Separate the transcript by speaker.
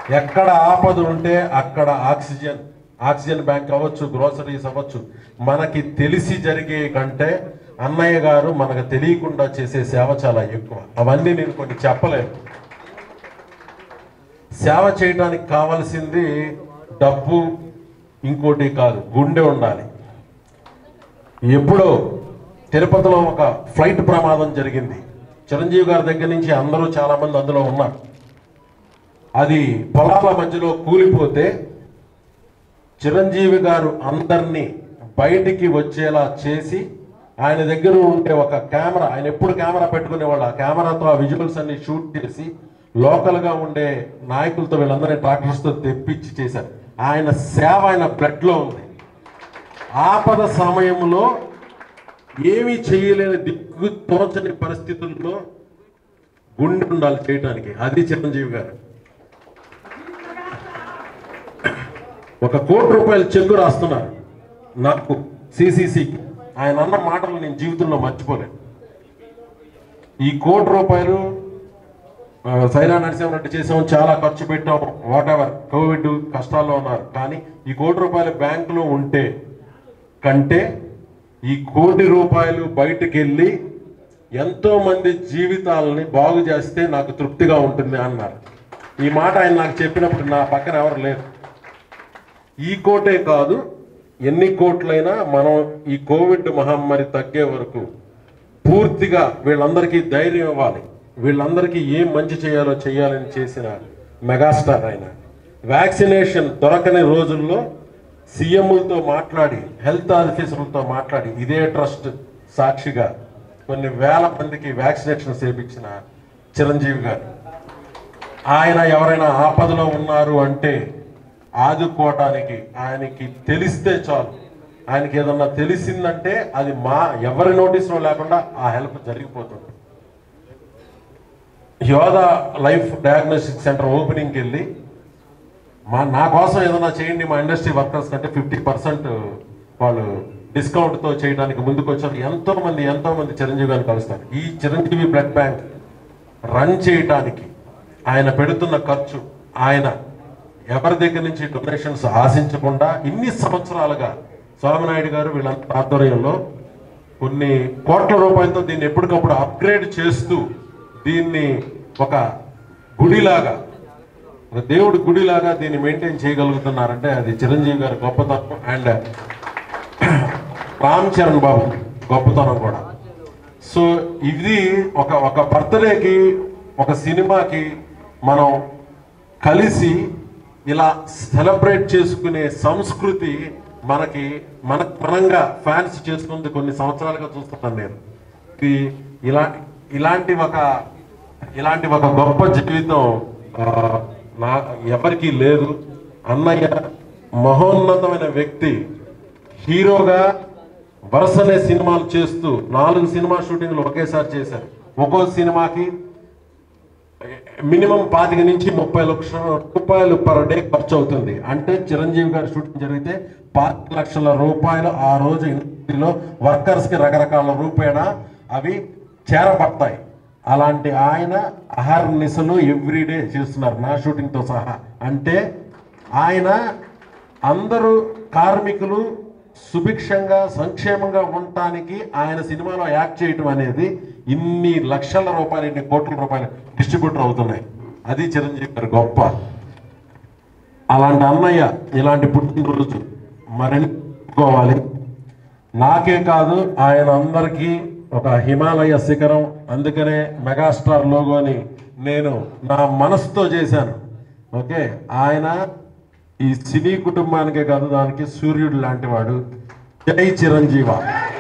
Speaker 1: ఎక్కడ ఆపద ఉంటే అక్కడ ఆక్సిజన్ ఆక్సిజన్ బ్యాంక్ అవ్వచ్చు గ్రోసరీస్ అవ్వచ్చు మనకి తెలిసి జరిగే కంటే అన్నయ్య గారు మనకు తెలియకుండా చేసే సేవ చాలా ఎక్కువ అవన్నీ నేను కొన్ని చెప్పలేను సేవ చేయడానికి కావాల్సింది డబ్బు ఇంకోటి కాదు గుండె ఉండాలి ఎప్పుడో తిరుపతిలో ఒక ఫ్లైట్ ప్రమాదం జరిగింది చిరంజీవి గారి దగ్గర నుంచి అందరూ చాలా మంది అందులో ఉన్నారు అది పొలాల మధ్యలో కూలిపోతే చిరంజీవి గారు అందరినీ బయటికి వచ్చేలా చేసి ఆయన దగ్గర ఉండే ఒక కెమెరా ఆయన ఎప్పుడు కెమెరా పెట్టుకునేవాళ్ళు ఆ కెమెరాతో ఆ విజువల్స్ అన్ని షూట్ చేసి లోకల్గా ఉండే నాయకులతో వీళ్ళందరినీ ట్రాక్టర్స్తో తెప్పించి చేశారు ఆయన సేవ ఆయన బ్లడ్లో ఉంది ఆపద సమయంలో ఏమీ చేయలేని దిక్కు తోచని పరిస్థితుల్లో గుండె ఉండాలి చేయటానికి అది చిరంజీవి గారు ఒక కోటి రూపాయల చెక్కు రాస్తున్నారు నాకు సిసిసికి ఆయన అన్న మాటలు నేను జీవితంలో మర్చిపోలేను ఈ కోటి రూపాయలు ఆ, సైరా నరసింహరెడ్డి చేసాం చాలా ఖర్చు పెట్టాం వాట్ ఎవర్ కోవిడ్ కష్టాల్లో ఉన్నారు కానీ ఈ కోటి రూపాయలు బ్యాంకులో ఉంటే కంటే ఈ కోటి రూపాయలు బయటకు వెళ్ళి ఎంతో మంది జీవితాలని బాగు చేస్తే నాకు తృప్తిగా ఉంటుంది అన్నారు ఈ మాట ఆయన నాకు చెప్పినప్పుడు నా పక్కన ఎవరు లేరు ఈ కోటే కాదు ఎన్ని కోట్లైనా మనం ఈ కోవిడ్ మహమ్మారి తగ్గే వరకు పూర్తిగా వీళ్ళందరికీ ధైర్యం ఇవ్వాలి వీళ్ళందరికీ ఏం మంచి చేయాలో చేయాలని చేసిన మెగాస్టార్ ఆయన వ్యాక్సినేషన్ దొరకని రోజుల్లో సీఎంలతో మాట్లాడి హెల్త్ ఆఫీసర్లతో మాట్లాడి ఇదే ట్రస్ట్ సాక్షిగా కొన్ని వేల మందికి వ్యాక్సినేషన్ చేపించిన చిరంజీవి గారు ఆయన ఎవరైనా ఆపదలో ఉన్నారు అంటే ఆదుకోవటానికి ఆయనకి తెలిస్తే చాలు ఆయనకి ఏదన్నా తెలిసిందంటే అది మా ఎవరి నోటీసులో లేకుండా ఆ హెల్ప్ జరిగిపోతుంది యోధా లైఫ్ డయాగ్నోస్టిక్ సెంటర్ ఓపెనింగ్కి వెళ్ళి మా నా కోసం ఏదైనా చేయండి మా ఇండస్ట్రీ వర్కర్స్ కంటే ఫిఫ్టీ పర్సెంట్ వాళ్ళు డిస్కౌంట్తో చేయడానికి ముందుకు వచ్చారు ఎంతో మంది ఎంతో మంది చిరంజీవి గారిని కలుస్తారు ఈ చిరంజీవి బ్లడ్ బ్యాంక్ రన్ చేయటానికి ఆయన పెడుతున్న ఖర్చు ఆయన ఎవరి దగ్గర నుంచి డొనేషన్స్ ఆశించకుండా ఇన్ని సంవత్సరాలుగా స్వామినాయుడు గారు వీళ్ళంతా ఆధ్వర్యంలో కొన్ని కోట్ల రూపాయలతో దీన్ని ఎప్పటికప్పుడు అప్గ్రేడ్ చేస్తూ దీన్ని ఒక గుడిలాగా ఒక దేవుడి గుడిలాగా దీన్ని మెయింటైన్ చేయగలుగుతున్నారంటే అది చిరంజీవి గారి గొప్పతనం అండ్ రామ్ చరణ్ బాబు గొప్పతనం కూడా సో ఇది ఒక ఒక బర్త్డేకి ఒక సినిమాకి మనం కలిసి ఇలా సెలబ్రేట్ చేసుకునే సంస్కృతి మనకి మన మనంగా ఫ్యాన్స్ చేసుకుంది కొన్ని సంవత్సరాలుగా చూస్తున్నాను నేను ఇది ఇలా ఇలాంటి ఒక ఇలాంటి ఒక గొప్ప జీవితం ఆ, నా ఎవరికీ లేదు అన్నయ్య మహోన్నతమైన వ్యక్తి హీరోగా వరుసనే సినిమాలు చేస్తూ నాలుగు సినిమా షూటింగ్లు ఒకేసారి చేశారు ఒక్కో సినిమాకి మినిమం పాతిక నుంచి ముప్పై లక్షల రూపాయలు పర్ డే ఖర్చు అవుతుంది అంటే చిరంజీవి గారి షూటింగ్ జరిగితే పాతిక లక్షల రూపాయలు ఆ రోజు ఇండస్ట్రీలో వర్కర్స్ కి రకరకాల రూపేణ అవి చేరబడతాయి అలాంటి ఆయన అహర్నిశలు ఎవ్రీడే చేస్తున్నారు నా షూటింగ్ తో సహా అంటే ఆయన అందరూ కార్మికులు సుభిక్షంగా సంక్షేమంగా ఉండటానికి ఆయన సినిమాలో యాక్ట్ చేయటం అనేది ఇన్ని లక్షల రూపాయలు ఇన్ని కోట్ల రూపాయలు డిస్ట్రిబ్యూటర్ అవుతున్నాయి అది చిరంజీవి గారి గొప్ప అలాంటి అన్నయ్య ఇలాంటి పుట్టినరోజు మరెన్నుకోవాలి నాకే కాదు ఆయన అందరికీ ఒక హిమాలయ శిఖరం అందుకనే మెగాస్టార్ లోగోని నేను నా మనసుతో చేశాను ఓకే ఆయన ఈ సినీ కుటుంబానికే కాదు దానికి సూర్యుడు లాంటి వాడు జై చిరంజీవ